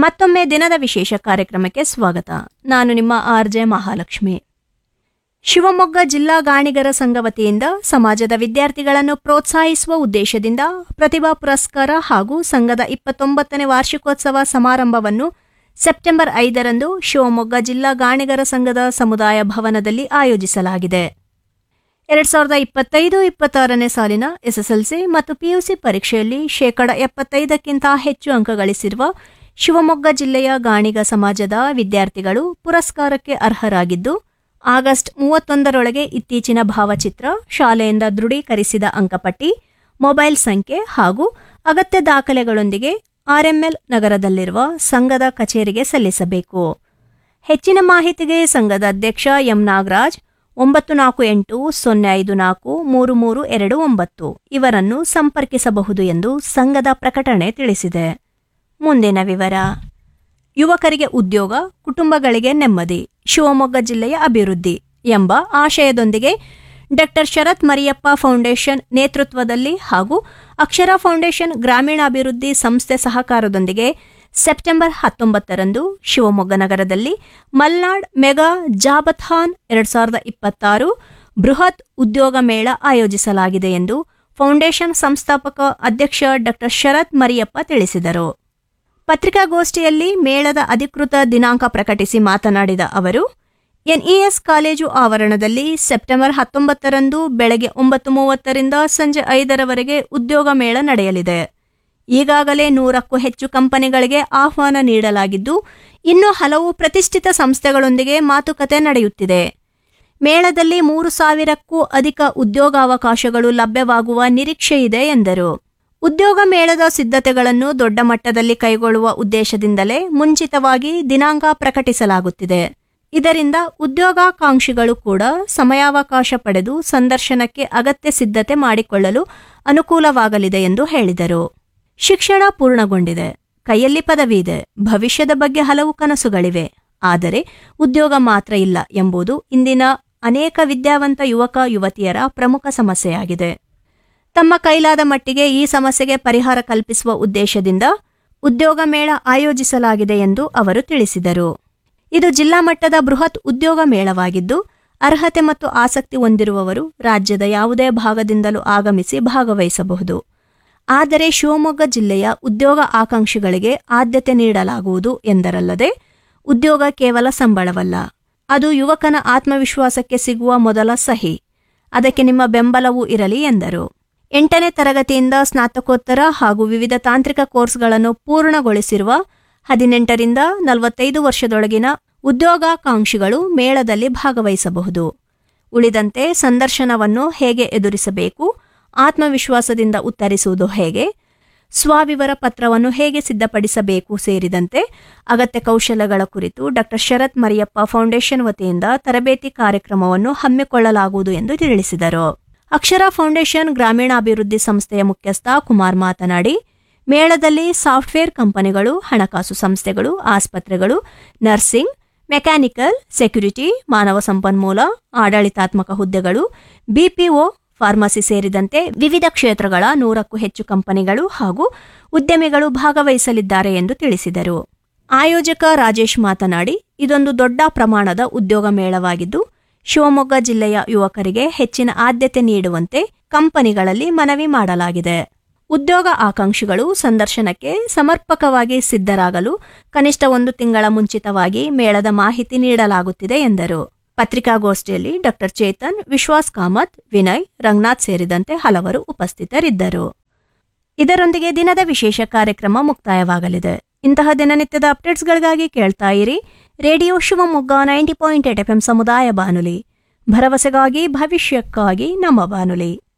ಮತ್ತೊಮ್ಮೆ ದಿನದ ವಿಶೇಷ ಕಾರ್ಯಕ್ರಮಕ್ಕೆ ಸ್ವಾಗತ ನಾನು ನಿಮ್ಮ ಆರ್ ಜೆ ಮಹಾಲಕ್ಷ್ಮಿ ಶಿವಮೊಗ್ಗ ಜಿಲ್ಲಾ ಗಾಣಿಗರ ಸಂಘ ವತಿಯಿಂದ ಸಮಾಜದ ವಿದ್ಯಾರ್ಥಿಗಳನ್ನು ಪ್ರೋತ್ಸಾಹಿಸುವ ಉದ್ದೇಶದಿಂದ ಪ್ರತಿಭಾ ಪುರಸ್ಕಾರ ಹಾಗೂ ಸಂಘದ ಇಪ್ಪತ್ತೊಂಬತ್ತನೇ ವಾರ್ಷಿಕೋತ್ಸವ ಸಮಾರಂಭವನ್ನು ಸೆಪ್ಟೆಂಬರ್ ಐದರಂದು ಶಿವಮೊಗ್ಗ ಜಿಲ್ಲಾ ಗಾಣಿಗರ ಸಂಘದ ಸಮುದಾಯ ಭವನದಲ್ಲಿ ಆಯೋಜಿಸಲಾಗಿದೆ ಎರಡ್ ಸಾವಿರದ ಇಪ್ಪತ್ತೈದು ಇಪ್ಪತ್ತಾರನೇ ಸಾಲಿನ ಎಸ್ಎಸ್ಎಲ್ಸಿ ಮತ್ತು ಪಿಯುಸಿ ಪರೀಕ್ಷೆಯಲ್ಲಿ ಶೇಕಡ ಎಪ್ಪತ್ತೈದಕ್ಕಿಂತ ಹೆಚ್ಚು ಅಂಕ ಗಳಿಸಿರುವ ಶಿವಮೊಗ್ಗ ಜಿಲ್ಲೆಯ ಗಾಣಿಗ ಸಮಾಜದ ವಿದ್ಯಾರ್ಥಿಗಳು ಪುರಸ್ಕಾರಕ್ಕೆ ಅರ್ಹರಾಗಿದ್ದು ಆಗಸ್ಟ್ ಮೂವತ್ತೊಂದರೊಳಗೆ ಇತ್ತೀಚಿನ ಭಾವಚಿತ್ರ ಶಾಲೆಯಿಂದ ದೃಢೀಕರಿಸಿದ ಅಂಕಪಟ್ಟಿ ಮೊಬೈಲ್ ಸಂಖ್ಯೆ ಹಾಗೂ ಅಗತ್ಯ ದಾಖಲೆಗಳೊಂದಿಗೆ ಆರ್ಎಂಎಲ್ ನಗರದಲ್ಲಿರುವ ಸಂಘದ ಕಚೇರಿಗೆ ಸಲ್ಲಿಸಬೇಕು ಹೆಚ್ಚಿನ ಮಾಹಿತಿಗೆ ಸಂಘದ ಅಧ್ಯಕ್ಷ ಎಂ ನಾಗರಾಜ್ ಒಂಬತ್ತು ನಾಲ್ಕು ಎಂಟು ಸೊನ್ನೆ ಐದು ನಾಲ್ಕು ಮೂರು ಮೂರು ಎರಡು ಒಂಬತ್ತು ಇವರನ್ನು ಸಂಪರ್ಕಿಸಬಹುದು ಎಂದು ಸಂಘದ ಪ್ರಕಟಣೆ ತಿಳಿಸಿದೆ ಮುಂದಿನ ವಿವರ ಯುವಕರಿಗೆ ಉದ್ಯೋಗ ಕುಟುಂಬಗಳಿಗೆ ನೆಮ್ಮದಿ ಶಿವಮೊಗ್ಗ ಜಿಲ್ಲೆಯ ಅಭಿವೃದ್ಧಿ ಎಂಬ ಆಶಯದೊಂದಿಗೆ ಡಾಕ್ಟರ್ ಶರತ್ ಮರಿಯಪ್ಪ ಫೌಂಡೇಶನ್ ನೇತೃತ್ವದಲ್ಲಿ ಹಾಗೂ ಅಕ್ಷರ ಫೌಂಡೇಶನ್ ಗ್ರಾಮೀಣಾಭಿವೃದ್ಧಿ ಸಂಸ್ಥೆ ಸಹಕಾರದೊಂದಿಗೆ ಸೆಪ್ಟೆಂಬರ್ ಹತ್ತೊಂಬತ್ತರಂದು ಶಿವಮೊಗ್ಗ ನಗರದಲ್ಲಿ ಮಲ್ನಾಡ್ ಮೆಗಾ ಜಾಬಥಾನ್ ಎರಡ್ ಸಾವಿರದ ಇಪ್ಪತ್ತಾರು ಬೃಹತ್ ಉದ್ಯೋಗ ಮೇಳ ಆಯೋಜಿಸಲಾಗಿದೆ ಎಂದು ಫೌಂಡೇಶನ್ ಸಂಸ್ಥಾಪಕ ಅಧ್ಯಕ್ಷ ಡಾಕ್ಟರ್ ಶರತ್ ಮರಿಯಪ್ಪ ತಿಳಿಸಿದರು ಪತ್ರಿಕಾಗೋಷ್ಠಿಯಲ್ಲಿ ಮೇಳದ ಅಧಿಕೃತ ದಿನಾಂಕ ಪ್ರಕಟಿಸಿ ಮಾತನಾಡಿದ ಅವರು ಎನ್ಇಎಸ್ ಕಾಲೇಜು ಆವರಣದಲ್ಲಿ ಸೆಪ್ಟೆಂಬರ್ ಹತ್ತೊಂಬತ್ತರಂದು ಬೆಳಗ್ಗೆ ಒಂಬತ್ತು ಮೂವತ್ತರಿಂದ ಸಂಜೆ ಐದರವರೆಗೆ ಉದ್ಯೋಗ ಮೇಳ ನಡೆಯಲಿದೆ ಈಗಾಗಲೇ ನೂರಕ್ಕೂ ಹೆಚ್ಚು ಕಂಪನಿಗಳಿಗೆ ಆಹ್ವಾನ ನೀಡಲಾಗಿದ್ದು ಇನ್ನು ಹಲವು ಪ್ರತಿಷ್ಠಿತ ಸಂಸ್ಥೆಗಳೊಂದಿಗೆ ಮಾತುಕತೆ ನಡೆಯುತ್ತಿದೆ ಮೇಳದಲ್ಲಿ ಮೂರು ಸಾವಿರಕ್ಕೂ ಅಧಿಕ ಉದ್ಯೋಗಾವಕಾಶಗಳು ಲಭ್ಯವಾಗುವ ನಿರೀಕ್ಷೆ ಇದೆ ಎಂದರು ಉದ್ಯೋಗ ಮೇಳದ ಸಿದ್ಧತೆಗಳನ್ನು ದೊಡ್ಡ ಮಟ್ಟದಲ್ಲಿ ಕೈಗೊಳ್ಳುವ ಉದ್ದೇಶದಿಂದಲೇ ಮುಂಚಿತವಾಗಿ ದಿನಾಂಕ ಪ್ರಕಟಿಸಲಾಗುತ್ತಿದೆ ಇದರಿಂದ ಉದ್ಯೋಗಾಕಾಂಕ್ಷಿಗಳು ಕೂಡ ಸಮಯಾವಕಾಶ ಪಡೆದು ಸಂದರ್ಶನಕ್ಕೆ ಅಗತ್ಯ ಸಿದ್ಧತೆ ಮಾಡಿಕೊಳ್ಳಲು ಅನುಕೂಲವಾಗಲಿದೆ ಎಂದು ಹೇಳಿದರು ಶಿಕ್ಷಣ ಪೂರ್ಣಗೊಂಡಿದೆ ಕೈಯಲ್ಲಿ ಪದವಿ ಇದೆ ಭವಿಷ್ಯದ ಬಗ್ಗೆ ಹಲವು ಕನಸುಗಳಿವೆ ಆದರೆ ಉದ್ಯೋಗ ಮಾತ್ರ ಇಲ್ಲ ಎಂಬುದು ಇಂದಿನ ಅನೇಕ ವಿದ್ಯಾವಂತ ಯುವಕ ಯುವತಿಯರ ಪ್ರಮುಖ ಸಮಸ್ಯೆಯಾಗಿದೆ ತಮ್ಮ ಕೈಲಾದ ಮಟ್ಟಿಗೆ ಈ ಸಮಸ್ಯೆಗೆ ಪರಿಹಾರ ಕಲ್ಪಿಸುವ ಉದ್ದೇಶದಿಂದ ಉದ್ಯೋಗ ಮೇಳ ಆಯೋಜಿಸಲಾಗಿದೆ ಎಂದು ಅವರು ತಿಳಿಸಿದರು ಇದು ಜಿಲ್ಲಾ ಮಟ್ಟದ ಬೃಹತ್ ಉದ್ಯೋಗ ಮೇಳವಾಗಿದ್ದು ಅರ್ಹತೆ ಮತ್ತು ಆಸಕ್ತಿ ಹೊಂದಿರುವವರು ರಾಜ್ಯದ ಯಾವುದೇ ಭಾಗದಿಂದಲೂ ಆಗಮಿಸಿ ಭಾಗವಹಿಸಬಹುದು ಆದರೆ ಶಿವಮೊಗ್ಗ ಜಿಲ್ಲೆಯ ಉದ್ಯೋಗ ಆಕಾಂಕ್ಷಿಗಳಿಗೆ ಆದ್ಯತೆ ನೀಡಲಾಗುವುದು ಎಂದರಲ್ಲದೆ ಉದ್ಯೋಗ ಕೇವಲ ಸಂಬಳವಲ್ಲ ಅದು ಯುವಕನ ಆತ್ಮವಿಶ್ವಾಸಕ್ಕೆ ಸಿಗುವ ಮೊದಲ ಸಹಿ ಅದಕ್ಕೆ ನಿಮ್ಮ ಬೆಂಬಲವೂ ಇರಲಿ ಎಂದರು ಎಂಟನೇ ತರಗತಿಯಿಂದ ಸ್ನಾತಕೋತ್ತರ ಹಾಗೂ ವಿವಿಧ ತಾಂತ್ರಿಕ ಕೋರ್ಸ್ಗಳನ್ನು ಪೂರ್ಣಗೊಳಿಸಿರುವ ಹದಿನೆಂಟರಿಂದ ನಲವತ್ತೈದು ವರ್ಷದೊಳಗಿನ ಉದ್ಯೋಗಾಕಾಂಕ್ಷಿಗಳು ಮೇಳದಲ್ಲಿ ಭಾಗವಹಿಸಬಹುದು ಉಳಿದಂತೆ ಸಂದರ್ಶನವನ್ನು ಹೇಗೆ ಎದುರಿಸಬೇಕು ಆತ್ಮವಿಶ್ವಾಸದಿಂದ ಉತ್ತರಿಸುವುದು ಹೇಗೆ ಸ್ವವಿವರ ಪತ್ರವನ್ನು ಹೇಗೆ ಸಿದ್ಧಪಡಿಸಬೇಕು ಸೇರಿದಂತೆ ಅಗತ್ಯ ಕೌಶಲ್ಯಗಳ ಕುರಿತು ಡಾಕ್ಟರ್ ಶರತ್ ಮರಿಯಪ್ಪ ಫೌಂಡೇಶನ್ ವತಿಯಿಂದ ತರಬೇತಿ ಕಾರ್ಯಕ್ರಮವನ್ನು ಹಮ್ಮಿಕೊಳ್ಳಲಾಗುವುದು ಎಂದು ತಿಳಿಸಿದರು ಅಕ್ಷರ ಫೌಂಡೇಶನ್ ಗ್ರಾಮೀಣಾಭಿವೃದ್ಧಿ ಸಂಸ್ಥೆಯ ಮುಖ್ಯಸ್ಥ ಕುಮಾರ್ ಮಾತನಾಡಿ ಮೇಳದಲ್ಲಿ ಸಾಫ್ಟ್ವೇರ್ ಕಂಪನಿಗಳು ಹಣಕಾಸು ಸಂಸ್ಥೆಗಳು ಆಸ್ಪತ್ರೆಗಳು ನರ್ಸಿಂಗ್ ಮೆಕ್ಯಾನಿಕಲ್ ಸೆಕ್ಯುರಿಟಿ ಮಾನವ ಸಂಪನ್ಮೂಲ ಆಡಳಿತಾತ್ಮಕ ಹುದ್ದೆಗಳು ಬಿಪಿಒ ಫಾರ್ಮಸಿ ಸೇರಿದಂತೆ ವಿವಿಧ ಕ್ಷೇತ್ರಗಳ ನೂರಕ್ಕೂ ಹೆಚ್ಚು ಕಂಪನಿಗಳು ಹಾಗೂ ಉದ್ಯಮಿಗಳು ಭಾಗವಹಿಸಲಿದ್ದಾರೆ ಎಂದು ತಿಳಿಸಿದರು ಆಯೋಜಕ ರಾಜೇಶ್ ಮಾತನಾಡಿ ಇದೊಂದು ದೊಡ್ಡ ಪ್ರಮಾಣದ ಉದ್ಯೋಗ ಮೇಳವಾಗಿದ್ದು ಶಿವಮೊಗ್ಗ ಜಿಲ್ಲೆಯ ಯುವಕರಿಗೆ ಹೆಚ್ಚಿನ ಆದ್ಯತೆ ನೀಡುವಂತೆ ಕಂಪನಿಗಳಲ್ಲಿ ಮನವಿ ಮಾಡಲಾಗಿದೆ ಉದ್ಯೋಗ ಆಕಾಂಕ್ಷಿಗಳು ಸಂದರ್ಶನಕ್ಕೆ ಸಮರ್ಪಕವಾಗಿ ಸಿದ್ಧರಾಗಲು ಕನಿಷ್ಠ ಒಂದು ತಿಂಗಳ ಮುಂಚಿತವಾಗಿ ಮೇಳದ ಮಾಹಿತಿ ನೀಡಲಾಗುತ್ತಿದೆ ಎಂದರು ಪತ್ರಿಕಾಗೋಷ್ಠಿಯಲ್ಲಿ ಡಾಕ್ಟರ್ ಚೇತನ್ ವಿಶ್ವಾಸ್ ಕಾಮತ್ ವಿನಯ್ ರಂಗನಾಥ್ ಸೇರಿದಂತೆ ಹಲವರು ಉಪಸ್ಥಿತರಿದ್ದರು ಇದರೊಂದಿಗೆ ದಿನದ ವಿಶೇಷ ಕಾರ್ಯಕ್ರಮ ಮುಕ್ತಾಯವಾಗಲಿದೆ ಇಂತಹ ದಿನನಿತ್ಯದ ಅಪ್ಡೇಟ್ಸ್ಗಳಿಗಾಗಿ ಕೇಳ್ತಾ ಇರಿ radio Shivamogga ninety point eight F ಸಮುದಾಯ ಬಾನುಲಿ ಭರವಸೆಗಾಗಿ ಭವಿಷ್ಯಕ್ಕಾಗಿ ನಮ್ಮ ಬಾನುಲಿ